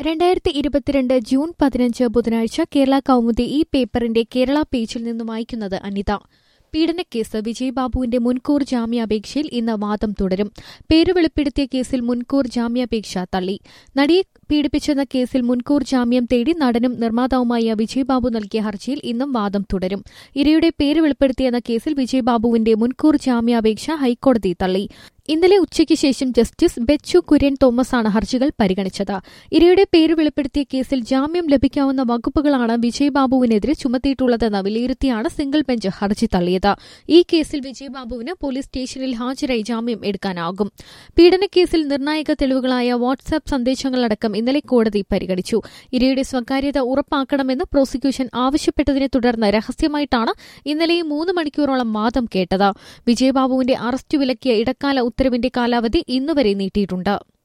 രണ്ടായിരത്തി ഇരുപത്തിരണ്ട് ജൂൺ പതിനഞ്ച് ബുധനാഴ്ച കേരള കൗമുദി ഈ പേപ്പറിന്റെ കേരള പേജിൽ നിന്ന് വായിക്കുന്നത് അനിത പീഡനക്കേസ് വിജയ് ബാബുവിന്റെ മുൻകൂർ ജാമ്യാപേക്ഷയിൽ ഇന്ന് വാദം തുടരും പേര് വെളിപ്പെടുത്തിയ കേസിൽ മുൻകൂർ ജാമ്യാപേക്ഷ തള്ളി നടിയെ പീഡിപ്പിച്ചെന്ന കേസിൽ മുൻകൂർ ജാമ്യം തേടി നടനും നിർമ്മാതാവുമായ വിജയ് ബാബു നൽകിയ ഹർജിയിൽ ഇന്നും വാദം തുടരും ഇരയുടെ പേര് വെളിപ്പെടുത്തിയെന്ന കേസിൽ വിജയ് ബാബുവിന്റെ മുൻകൂർ ജാമ്യാപേക്ഷ ഹൈക്കോടതി തള്ളി ഇന്നലെ ഉച്ചയ്ക്ക് ശേഷം ജസ്റ്റിസ് ബെച്ചു കുര്യൻ തോമസാണ് ഹർജികൾ പരിഗണിച്ചത് ഇരയുടെ പേര് വെളിപ്പെടുത്തിയ കേസിൽ ജാമ്യം ലഭിക്കാവുന്ന വകുപ്പുകളാണ് വിജയ് ബാബുവിനെതിരെ ചുമത്തിയിട്ടുള്ളതെന്ന് വിലയിരുത്തിയാണ് സിംഗിൾ ബെഞ്ച് ഹർജി തള്ളിയത് ഈ കേസിൽ വിജയ് ബാബുവിന് പോലീസ് സ്റ്റേഷനിൽ ഹാജരായി ജാമ്യം എടുക്കാനാകും പീഡനക്കേസിൽ നിർണായക തെളിവുകളായ വാട്സാപ്പ് സന്ദേശങ്ങളടക്കം ഇന്നലെ കോടതി പരിഗണിച്ചു ഇരയുടെ സ്വകാര്യത ഉറപ്പാക്കണമെന്ന് പ്രോസിക്യൂഷൻ ആവശ്യപ്പെട്ടതിനെ തുടർന്ന് രഹസ്യമായിട്ടാണ് ഇന്നലെ മൂന്ന് മണിക്കൂറോളം വാദം കേട്ടത് വിജയബാബുവിന്റെ അറസ്റ്റ് വിലക്കിയ ഇടക്കാല ഉത്തരവിന്റെ കാലാവധി ഇന്നുവരെ നീട്ടിയിട്ടുണ്ട്